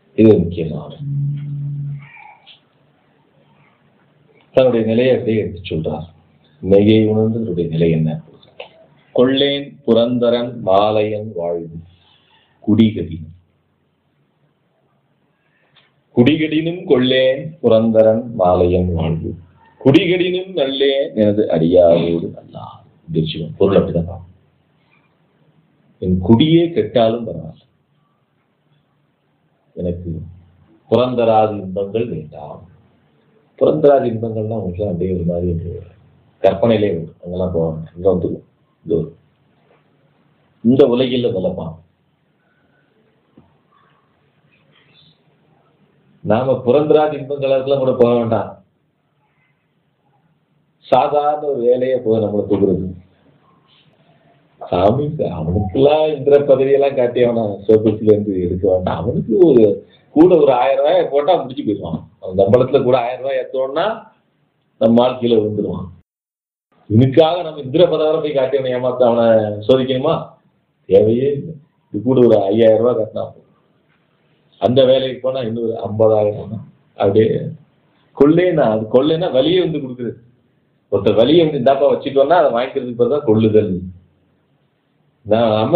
இது முக்கியமானது தன்னுடைய நிலையை அப்படியே எடுத்து சொல்றார் மெய்யை உணர்ந்து தன்னுடைய நிலை என்ன கொள்ளேன் புரந்தரன் மாலையன் வாழ்வு குடிகடினும் குடிகடினும் கொள்ளேன் புரந்தரன் மாலையன் வாழ்வு குடிகடினும் நல்லேன் எனது அடியாரோடு அல்லா சிவன் பொருள் அப்படிதான் பார்க்கணும். என் குடியே கெட்டாலும் பரவாயில்ல எனக்கு புறந்தராதி இன்பங்கள் வேண்டாம் புறந்தராதி இன்பங்கள்லாம் உங்களுக்கு அப்படியே ஒரு மாதிரி ஒரு கற்பனையிலே வரும் அங்கெல்லாம் போவாங்க இங்க வந்துடும் இது ஒரு இந்த உலகில் வளப்பான் நாம புறந்தராதி இன்பங்களுக்கெல்லாம் கூட போக வேண்டாம் சாதாரண ஒரு வேலையை போய் நம்மளை தூக்குறது சாமி அவனுக்கெல்லாம் இந்திர பதவியெல்லாம் காட்டி அவனை சோகத்துல இருந்து எடுக்க வேண்டாம் அவனுக்கு ஒரு கூட ஒரு ஆயிரம் ரூபாய் போட்டா முடிச்சு போயிடுவான் அவன் சம்பளத்துல கூட ஆயிரம் ரூபாய் ஏத்தோம்னா நம்ம வாழ்க்கையில விழுந்துருவான் இவனுக்காக நம்ம இந்திர பதவியை போய் காட்டி அவனை ஏமாத்த அவனை சோதிக்கணுமா தேவையே இல்லை இது கூட ஒரு ஐயாயிரம் ரூபாய் கட்டினா போதும். அந்த வேலைக்கு போனா இன்னொரு ஐம்பதாயிரம் அப்படியே கொள்ளைனா அது கொள்ளைனா வலியை வந்து கொடுக்குறது ஒருத்தர் வலியை வந்து இந்தாப்பா வச்சுட்டோம்னா அதை வாங்கிக்கிறதுக்கு பிறகு தான் கொள்ளுதல் நான் நம்ம